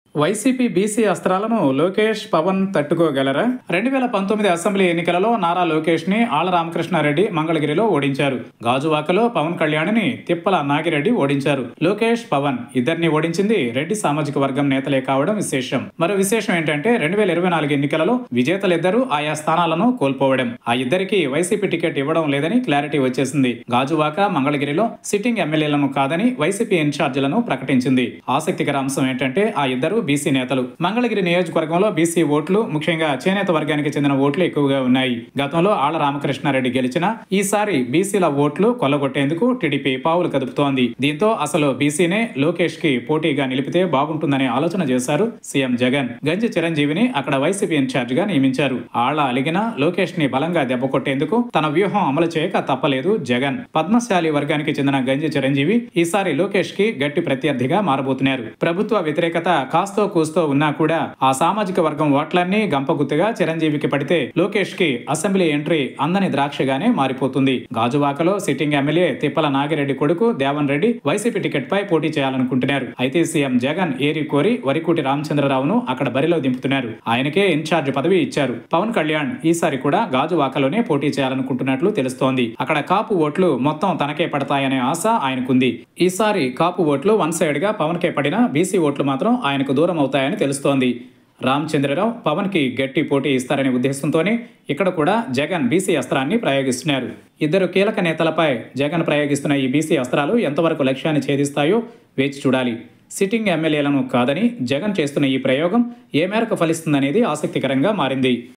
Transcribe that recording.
YCP BC అస్త్రాలను లోకేష్ పవన్ తట్టుకోగలరా రెండు వేల పంతొమ్మిది అసెంబ్లీ ఎన్నికలలో నారా లోకేష్ ని ఆళ్ల రామకృష్ణారెడ్డి మంగళగిరిలో ఓడించారు గాజువాకలో పవన్ కళ్యాణ్ని తిప్పల నాగిరెడ్డి ఓడించారు లోకేష్ పవన్ ఇద్దరిని ఓడించింది రెడ్డి సామాజిక వర్గం నేతలే కావడం విశేషం మరో విశేషం ఏంటంటే రెండు వేల ఇరవై నాలుగు ఎన్నికలలో విజేతలిద్దరూ ఆయా స్థానాలను కోల్పోవడం ఆ ఇద్దరికి వైసీపీ టికెట్ ఇవ్వడం లేదని క్లారిటీ వచ్చేసింది గాజువాక మంగళగిరిలో సిట్టింగ్ ఎమ్మెల్యేలను కాదని వైసీపీ ఇన్ఛార్జీలను ప్రకటించింది ఆసక్తికర అంశం ఏంటంటే ఆ ఇద్దరు బీసీ నేతలు మంగళగిరి నియోజకవర్గంలో బీసీ ఓట్లు ముఖ్యంగా చేనేత వర్గానికి చెందిన ఓట్లు ఎక్కువగా ఉన్నాయి గతంలో ఆళ్ల రామకృష్ణారెడ్డి గెలిచిన ఈసారి బీసీల ఓట్లు కొల్లగొట్టేందుకు టీడీపీ పావులు కదుపుతోంది దీంతో అసలు బీసీనే లోకేష్ కి పోటీగా నిలిపితే బాగుంటుందనే ఆలోచన చేశారు సీఎం జగన్ గంజి చిరంజీవిని అక్కడ వైసీపీ ఇన్ఛార్జ్ గా నియమించారు ఆళ్ల అలిగిన లోకేష్ ని బలంగా దెబ్బకొట్టేందుకు తన వ్యూహం అమలు చేయక తప్పలేదు జగన్ పద్మశాలి వర్గానికి చెందిన గంజి చిరంజీవి ఈసారి లోకేష్ కి గట్టి ప్రత్యర్థిగా మారబోతున్నారు ప్రభుత్వ వ్యతిరేకత కాస్తో కూస్తో ఉన్నా కూడా ఆ సామాజిక వర్గం ఓట్లన్నీ గంపగుత్తుగా చిరంజీవికి పడితే లోకేష్ కి అసెంబ్లీ ఎంట్రీ అందని ద్రాక్షగానే మారిపోతుంది గాజువాకలో సిట్టింగ్ ఎమ్మెల్యే తిప్పల నాగిరెడ్డి కొడుకు దేవన్ రెడ్డి వైసీపీ టికెట్ పై పోటీ చేయాలనుకుంటున్నారు అయితే సీఎం జగన్ ఏరి కోరి వరికుటి రామచంద్రరావును అక్కడ బరిలో దింపుతున్నారు ఆయనకే ఇన్ఛార్జ్ పదవి ఇచ్చారు పవన్ కళ్యాణ్ ఈసారి కూడా గాజువాకలోనే పోటీ చేయాలనుకుంటున్నట్లు తెలుస్తోంది అక్కడ కాపు ఓట్లు మొత్తం తనకే పడతాయనే ఆశ ఆయనకుంది ఈసారి కాపు ఓట్లు వన్ సైడ్ గా పవన్ కే పడినా బీసీ ఓట్లు మాత్రం ఆయనకు దూరం అవుతాయని తెలుస్తోంది రామచంద్రరావు పవన్ కి గట్టి పోటీ ఇస్తారనే ఉద్దేశంతోనే ఇక్కడ కూడా జగన్ బీసీ అస్త్రాన్ని ప్రయోగిస్తున్నారు ఇద్దరు కీలక నేతలపై జగన్ ప్రయోగిస్తున్న ఈ బీసీ అస్త్రాలు ఎంతవరకు లక్ష్యాన్ని ఛేదిస్తాయో వేచి చూడాలి సిట్టింగ్ ఎమ్మెల్యేలను కాదని జగన్ చేస్తున్న ఈ ప్రయోగం ఏ మేరకు ఫలిస్తుందనేది ఆసక్తికరంగా మారింది